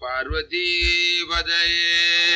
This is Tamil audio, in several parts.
பார்வதி பதையே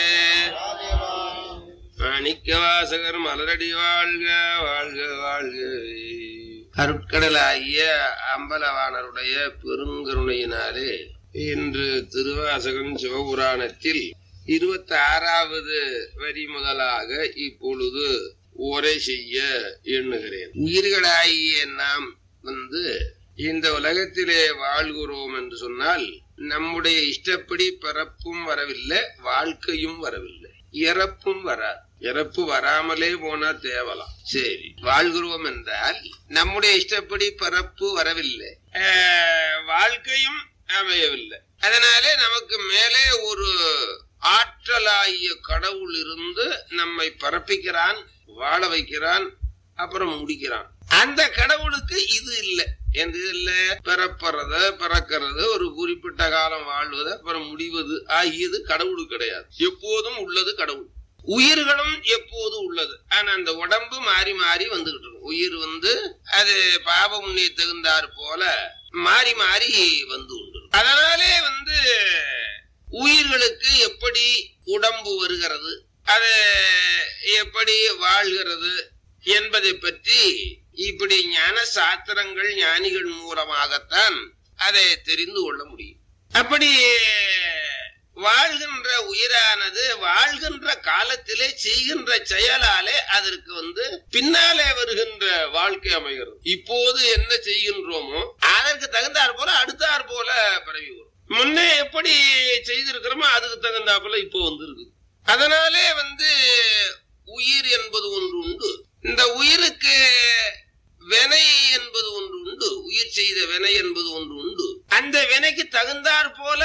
மாணிக்க வாசகர் மலரடி வாழ்க வாழ்க வாழ்க அருட்கடலாகிய அம்பலவாணருடைய பெருங்கருணையினாலே இன்று திருவாசகம் சிவபுராணத்தில் இருபத்தி ஆறாவது வரி முதலாக இப்பொழுது உரை செய்ய எண்ணுகிறேன் உயிர்களாகிய நாம் வந்து இந்த உலகத்திலே வாழ்கிறோம் என்று சொன்னால் நம்முடைய இஷ்டப்படி பிறப்பும் வரவில்லை வாழ்க்கையும் வரவில்லை இறப்பும் வராது இறப்பு வராமலே போனா தேவலாம் சரி வாழ்கிறோம் என்றால் நம்முடைய இஷ்டப்படி பிறப்பு வரவில்லை ஆஹ், வாழ்க்கையும் அமையவில்லை அதனாலே நமக்கு மேலே ஒரு ஆற்றலாகிய கடவுள் இருந்து நம்மை பரப்பிக்கிறான் வாழ வைக்கிறான் அப்புறம் முடிக்கிறான் அந்த கடவுளுக்கு இது இல்லை எந்த இல்ல பிறப்பறது பிறக்கிறது ஒரு குறிப்பிட்ட காலம் வாழ்வது அப்புறம் முடிவது ஆகியது கடவுள் கிடையாது எப்போதும் உள்ளது கடவுள் உயிர்களும் எப்போது உள்ளது ஆனா அந்த உடம்பு மாறி மாறி வந்துகிட்டு இருக்கும் உயிர் வந்து அது பாவ முன்னே தகுந்தாற் போல மாறி மாறி வந்து உண்டு அதனாலே வந்து உயிர்களுக்கு எப்படி உடம்பு வருகிறது அது எப்படி வாழ்கிறது என்பதை பற்றி இப்படி ஞான சாத்திரங்கள் ஞானிகள் மூலமாகத்தான் அதை தெரிந்து கொள்ள முடியும் அப்படி வாழ்கின்ற உயிரானது வாழ்கின்ற காலத்திலே செய்கின்ற செயலாலே அதற்கு வந்து பின்னாலே வருகின்ற வாழ்க்கை அமைகிறது இப்போது என்ன செய்கின்றோமோ அதற்கு தகுந்தாற் போல அடுத்தாற் போல பரவி வரும் முன்னே எப்படி செய்திருக்கிறோமோ அதுக்கு தகுந்தாப்புல இப்போ வந்திருக்கு அதனாலே வந்து உயிர் என்பது ஒன்று உண்டு இந்த உயிருக்கு வினை என்பது ஒன்று உண்டு உயிர் செய்த வினை என்பது ஒன்று உண்டு அந்த வினைக்கு தகுந்தாற் போல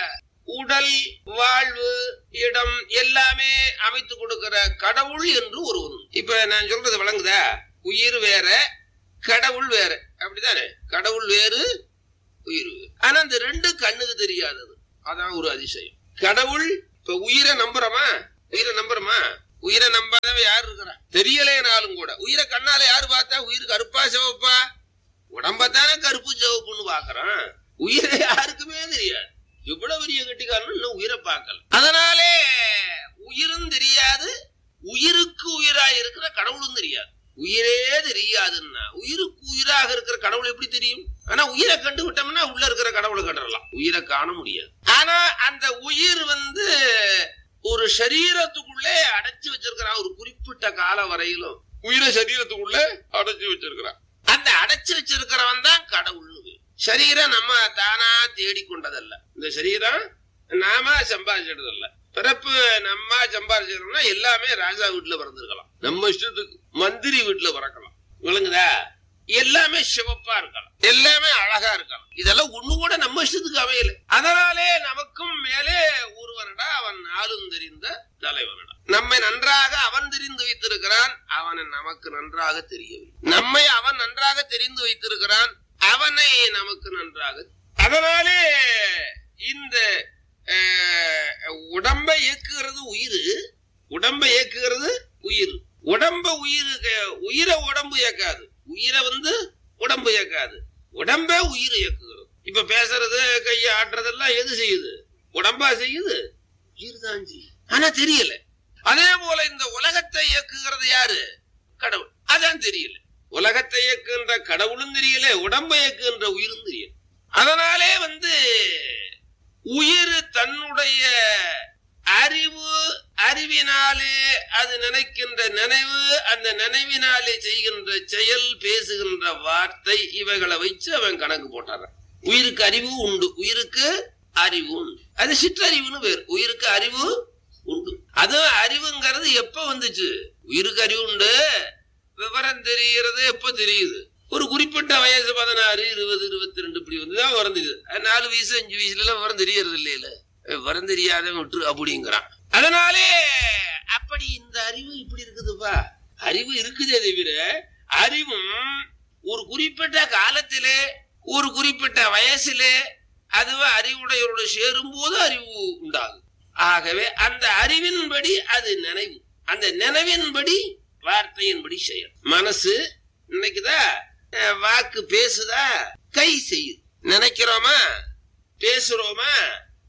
உடல் வாழ்வு இடம் எல்லாமே அமைத்து கொடுக்கிற கடவுள் என்று ஒரு ஒன்று இப்ப நான் சொல்றது விளங்குதா உயிர் வேற கடவுள் வேற அப்படித்தானே கடவுள் வேறு உயிர் வேறு. ஆனா இந்த ரெண்டு கண்ணுக்கு தெரியாதது அதான் ஒரு அதிசயம் கடவுள் இப்ப உயிரை நம்புறோமா உயிரை நம்புறோமா உயிரை நம்பாதவன் யாரு இருக்கிறா தெரியலைனாலும் கூட உயிரை கண்ணால யாரு பார்த்தா உயிர் கருப்பா சிவப்பா உடம்பத்தானே கருப்பு சிவப்புன்னு பாக்குறான் உயிரை யாருக்குமே தெரியாது இவ்வளவு பெரிய கட்டிக்காரன் இன்னும் உயிரை பார்க்கல அதனாலே உயிரும் தெரியாது உயிருக்கு உயிராக இருக்கிற கடவுளும் தெரியாது உயிரே தெரியாதுன்னா உயிருக்கு உயிராக இருக்கிற கடவுள் எப்படி தெரியும் ஆனா உயிரை கண்டு விட்டோம்னா உள்ள இருக்கிற கடவுளை கண்டுடலாம் உயிரை காண முடியாது ஆனா அந்த உயிர் வந்து ஒரு சரீரத்துக்குள்ளே அடைச்சு வச்சிருக்கிறான் ஒரு குறிப்பிட்ட கால வரையிலும் உயிரை சரீரத்துக்குள்ளே அடைச்சு வச்சிருக்கிறான் அந்த அடைச்சு வச்சிருக்கிறவன் தான் கடவுள்னு பேரு. சரீரம் நம்ம தானா தேடிக்கொண்டதல்ல இந்த சரீரம் நாம சம்பாதிச்சதல்ல பிறப்பு நம்ம சம்பாதிச்சிருக்கோம்னா எல்லாமே ராஜா வீட்டுல பிறந்திருக்கலாம் நம்ம இஷ்டத்துக்கு மந்திரி வீட்டுல பிறக்கலாம் விளங்குதா எல்லாமே சிவப்பா இருக்கலாம் எல்லாமே அழகா இருக்கலாம் இதெல்லாம் ஒண்ணு கூட நம்ம இஷ்டத்துக்கு அமையல அதனாலே நமக்கும் மேலே ஒருவனடா அவன் நாளும் தெரிந்த தலைவனடா நம்மை நன்றாக அவன் தெரிந்து வைத்திருக்கிறான் அவனை நமக்கு நன்றாக தெரியவில்லை நம்மை அவன் நன்றாக தெரிந்து வைத்திருக்கிறான் அவனை நமக்கு நன்றாக அதனாலே இந்த அஹ், உடம்பை இயக்குகிறது உயிர் உடம்பை இயக்குகிறது உயிர் உடம்ப உயிர் உயிரை உடம்பு இயக்காது உயிரை வந்து உடம்பு இயக்காது உடம்பே உயிர் இயக்குகிறது இப்ப பேசுறது கையை ஆட்டுறதெல்லாம் எது செய்யுது உடம்பா செய்யுது உயிர் தான் செய்யுது ஆனா தெரியல அதே போல இந்த உலகத்தை இயக்குகிறது யாரு கடவுள் அதான் தெரியல உலகத்தை இயக்குகின்ற கடவுளும் தெரியல உடம்பை இயக்குகின்ற உயிரும் தெரியல அதனாலே வந்து உயிர் தன்னுடைய அறிவு அறிவினாலே அது நினைக்கின்ற நினைவு அந்த நினைவினாலே செய்கின்ற செயல் பேசுகின்ற வார்த்தை இவைகளை வச்சு அவன் கணக்கு போட்டாரான் உயிருக்கு அறிவு உண்டு உயிருக்கு அறிவு உண்டு அது சிற்றறிவுன்னு பேர் உயிருக்கு அறிவு உண்டு அது அறிவுங்கிறது எப்ப வந்துச்சு உயிருக்கு அறிவு உண்டு விவரம் தெரிகிறது எப்ப தெரியுது ஒரு குறிப்பிட்ட வயசு பதினாறு இருபது இருபத்தி ரெண்டு இப்படி வந்துதான் விவரம் தெரியுது அது நாலு வயசு அஞ்சு வயசுல எல்லாம் விவரம் தெரியறது இல்லையில விவரம் தெரியாதவன் விட்டு அப்படிங்கிறான் அதனாலே அப்படி இந்த அறிவு இப்படி இருக்குதுப்பா அறிவு இருக்குதே தவிர அறிவும் ஒரு குறிப்பிட்ட காலத்திலே ஒரு குறிப்பிட்ட வயசிலே அதுவே அறிவுடையவரோடு சேரும் போது அறிவு உண்டாகும் ஆகவே அந்த அறிவின்படி அது நினைவு அந்த நினைவின்படி வார்த்தையின்படி செயல் மனசு இன்னைக்குதா அஹ், வாக்கு பேசுதா கை செய்யுது நினைக்கிறோமா பேசுறோமா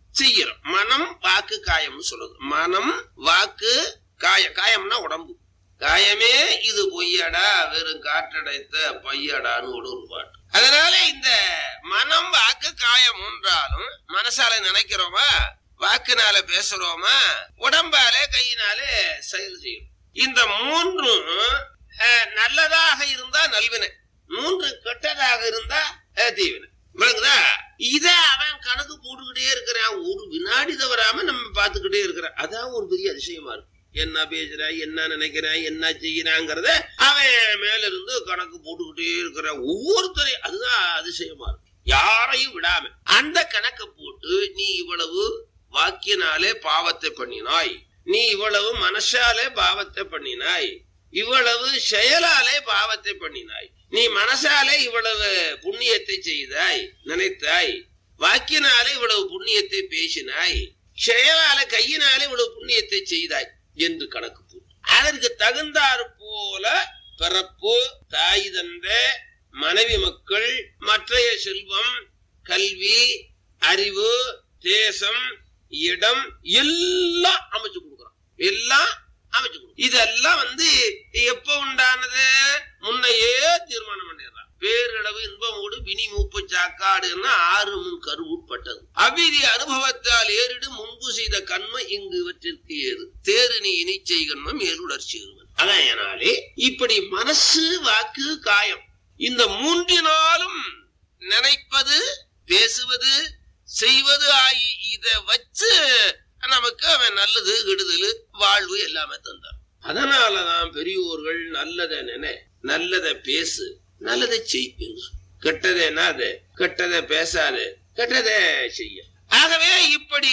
செய்யறோம் மனம் வாக்கு காயம்னு சொல்லுது மனம் வாக்கு காய காயம்னா உடம்பு காயமே இது பொய்யடா வெறும் காற்றடைத்த பையடான்னு ஒரு ஒரு பாட்டு அதனால இந்த மனம் வாக்கு காயம் மூன்றாலும் மனசால நினைக்கிறோமா வாக்குனால பேசுறோமா உடம்பாலே கையினாலே செயல் செய்யும் இந்த மூன்றும் அஹ், நல்லதாக இருந்தா நல்வினை மூன்று கெட்டதாக இருந்தா அஹ், தீவினை விளங்குதா இத அவன் கணக்கு போட்டுக்கிட்டே இருக்கிறான் ஒரு வினாடி தவறாம நம்ம பார்த்துக்கிட்டே இருக்கிறான் அதான் ஒரு பெரிய அதிசயமா இருக்கு என்ன பேசுறான் என்ன நினைக்கிறான் என்ன செய்யறாங்கிறத அவன் மேல இருந்து கணக்கு போட்டுக்கிட்டே இருக்கிறான் ஒவ்வொருத்தரையும் அதுதான் அதிசயமா இருக்கு யாரையும் விடாம அந்த கணக்கை போட்டு நீ இவ்வளவு வாக்கியனாலே பாவத்தை பண்ணினாய் நீ இவ்வளவு மனசாலே பாவத்தை பண்ணினாய் இவ்வளவு செயலாலே பாவத்தை பண்ணினாய் நீ மனசாலே இவ்வளவு புண்ணியத்தை செய்தாய் நினைத்தாய் வாக்கினாலே இவ்வளவு புண்ணியத்தை பேசினாய் செயலால கையினாலே இவ்வளவு புண்ணியத்தை செய்தாய் என்று கணக்கு போட்டு அதற்கு தகுந்தாற் போல பிறப்பு தாய் தந்த மனைவி மக்கள் மற்றைய செல்வம் கல்வி அறிவு தேசம் இடம் எல்லாம் அமைச்சு கொடுக்குறான் எல்லாம் அமைச்சு கொடுக்கும் இதெல்லாம் வந்து எப்ப உண்டானது முன்னையே தீர்மானம் பண்ணிடுறான் பேரளவு இன்பமோடு வினி மூப்பு சாக்காடுன்னா ஆறு முன் கருவுட்பட்டது அவ்விதி அனுபவத்தால் ஏறிடு முன்பு செய்த கண்மை இங்கு இவற்றிற்கு ஏறு தேறு நீ இனி செய்கண்மம் ஏருடர் சேருவன் அதனாலே இப்படி மனசு வாக்கு காயம் இந்த மூன்றினாலும் நினைப்பது பேசுவது செய்வது ஆகி இத வச்சு நமக்கு அவன் நல்லது கெடுதல் வாழ்வு எல்லாமே தந்தான் அதனாலதான் பெரியோர்கள் நல்லதை நினை நல்லதை பேசு நல்லதை செய் என்று சொல். கெட்டதை என்னாது கெட்டதை பேசாது கெட்டதை செய்ய ஆகவே இப்படி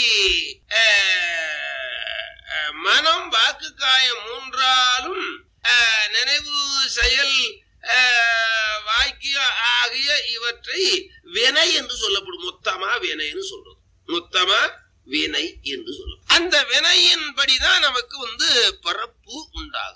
அஹ், அஹ், மனம் வாக்கு காயம் மூன்றாலும் அஹ், நினைவு செயல் அஹ், வாக்கியம் ஆகிய இவற்றை வினை என்று சொல்லப்படும் மொத்தமா வினைன்னு சொல்றது மொத்தமா வினை என்று சொல்லும் அந்த வினையின்படிதான் நமக்கு வந்து பிறப்பு உண்டாகும்